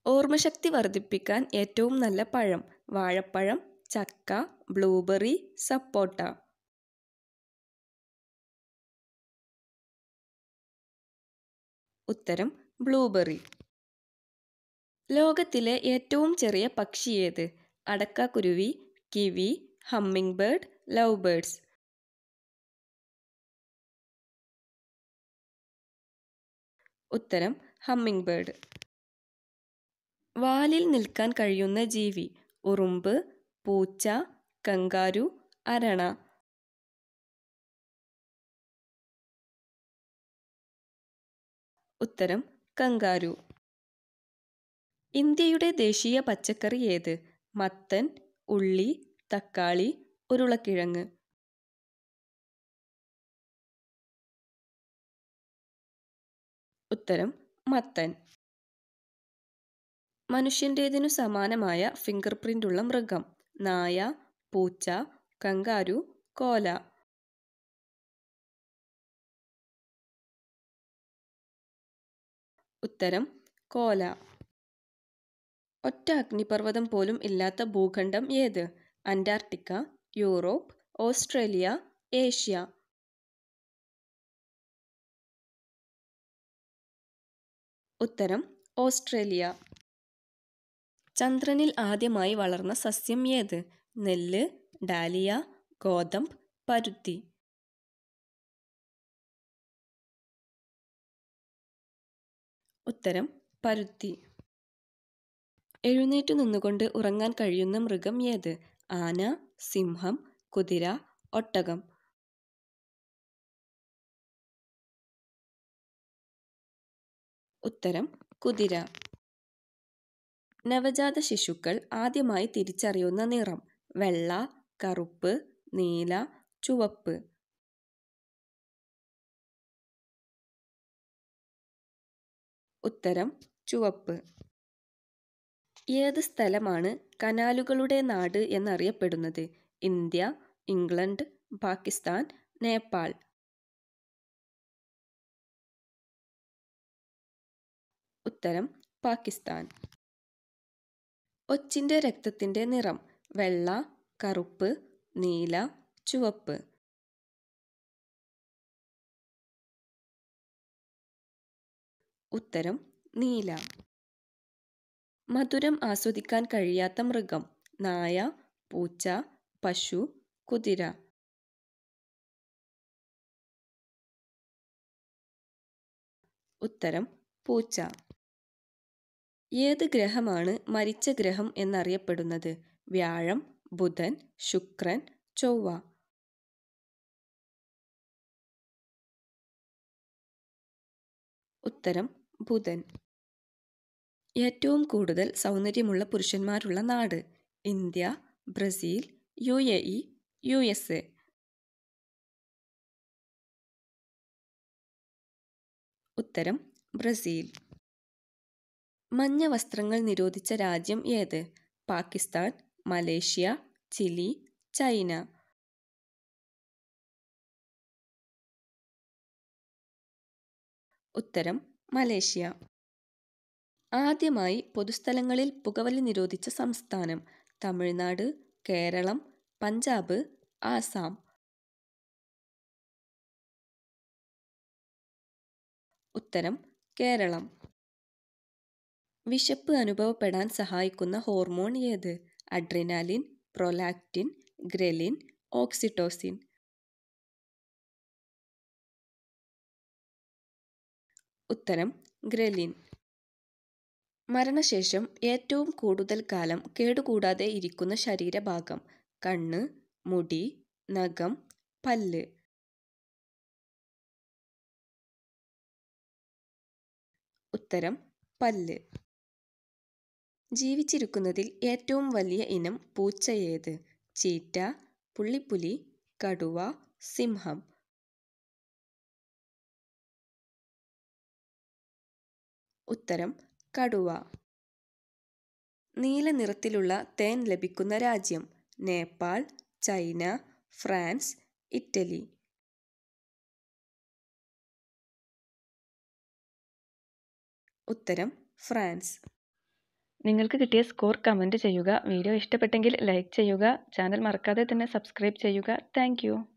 ഓർമ്മശക്തി വർദ്ധിപ്പിക്കാൻ ഏറ്റവും നല്ല പഴം വാഴപ്പഴം ചക്ക ബ്ലൂബെറി സപ്പോട്ട ഉത്തരം ബ്ലൂബെറി ലോകത്തിലെ ഏറ്റവും ചെറിയ പക്ഷി ഏത് അടക്കാക്കുരുവി kiwi humming bird love birds ഉത്തരം ഹമ്മിങ് ബേർഡ് വാലിൽ നിൽക്കാൻ കഴിയുന്ന ജീവി ഉറുമ്പ് പൂച്ച കങ്കാരു അരണ ഉത്തരം കങ്കാരു ഇന്ത്യയുടെ ദേശീയ പച്ചക്കറി ഏത് മത്തൻ ഉള്ളി തക്കാളി ഉരുളക്കിഴങ്ങ് ഉത്തരം മത്തൻ മനുഷ്യൻ്റേതിനു സമാനമായ ഫിംഗർ പ്രിൻ്റുള്ള മൃഗം നായ പൂച്ച കങ്കാരു കോല ഉത്തരം കോല ഒറ്റ അഗ്നിപർവ്വതം പോലും ഇല്ലാത്ത ഭൂഖണ്ഡം ഏത് അന്റാർട്ടിക്ക യൂറോപ്പ് ഓസ്ട്രേലിയ ഏഷ്യ ഉത്തരം ഓസ്ട്രേലിയ ചന്ദ്രനിൽ ആദ്യമായി വളർന്ന സസ്യം ഏത് നെല്ല് ഡാലിയ ഗോതമ്പ് പരുത്തി ഉത്തരം പരുത്തി എഴുന്നേറ്റു നിന്നുകൊണ്ട് ഉറങ്ങാൻ കഴിയുന്ന മൃഗം ഏത് ആന സിംഹം കുതിര ഒട്ടകം ഉത്തരം കുതിര നവജാത ശിശുക്കൾ ആദ്യമായി തിരിച്ചറിയുന്ന നിറം വെള്ള കറുപ്പ് നീല ചുവപ്പ് ഉത്തരം ചുവപ്പ് ഏത് സ്ഥലമാണ് കനാലുകളുടെ നാട് എന്നറിയപ്പെടുന്നത് ഇന്ത്യ ഇംഗ്ലണ്ട് പാകിസ്ഥാൻ നേപ്പാൾ ഉത്തരം പാകിസ്ഥാൻ ഒച്ചിൻ്റെ രക്തത്തിൻ്റെ നിറം വെള്ള കറുപ്പ് നീല ചുവപ്പ് ഉത്തരം നീല മധുരം ആസ്വദിക്കാൻ കഴിയാത്ത മൃഗം നായ പൂച്ച പശു കുതിര ഉത്തരം പൂച്ച ഏത് ഗ്രഹമാണ് മരിച്ച ഗ്രഹം എന്നറിയപ്പെടുന്നത് വ്യാഴം ബുധൻ ശുക്രൻ ചൊവ്വ ഉത്തരം ബുധൻ ഏറ്റവും കൂടുതൽ സൗന്ദര്യമുള്ള പുരുഷന്മാരുള്ള നാട് India Brazil U A E U S A ഉത്തരം ബ്രസീൽ മഞ്ഞ വസ്ത്രങ്ങൾ നിരോധിച്ച രാജ്യം ഏത് പാകിസ്ഥാൻ മലേഷ്യ ചിലി ചൈന ഉത്തരം മലേഷ്യ ആദ്യമായി പൊതുസ്ഥലങ്ങളിൽ പുകവലി നിരോധിച്ച സംസ്ഥാനം തമിഴ്നാട് കേരളം പഞ്ചാബ് ആസാം ഉത്തരം കേരളം വിശപ്പ് അനുഭവപ്പെടാൻ സഹായിക്കുന്ന ഹോർമോൺ ഏത് അഡ്രിനാലിൻ പ്രൊലാക്റ്റിൻ ഗ്രലിൻ ഓക്സിറ്റോസിൻ ഉത്തരം ഗ്രലിൻ മരണശേഷം ഏറ്റവും കൂടുതൽ കാലം കേടുകൂടാതെ ഇരിക്കുന്ന ശരീരഭാഗം കണ്ണ് മുടി നഖം പല്ല് ഉത്തരം പല്ല് ജീവിച്ചിരിക്കുന്നതിൽ ഏറ്റവും വലിയ ഇനം പൂച്ച ഏത് ചീറ്റ പുള്ളിപ്പുലി കടുവ സിംഹം ഉത്തരം കടുവ നീല നിറത്തിലുള്ള തേൻ ലഭിക്കുന്ന രാജ്യം നേപ്പാൾ ചൈന ഫ്രാൻസ് ഇറ്റലി ഉത്തരം ഫ്രാൻസ് നിങ്ങൾക്ക് കിട്ടിയ സ്കോർ കമൻറ്റ് ചെയ്യുക വീഡിയോ ഇഷ്ടപ്പെട്ടെങ്കിൽ ലൈക്ക് ചെയ്യുക ചാനൽ മറക്കാതെ തന്നെ സബ്സ്ക്രൈബ് ചെയ്യുക താങ്ക്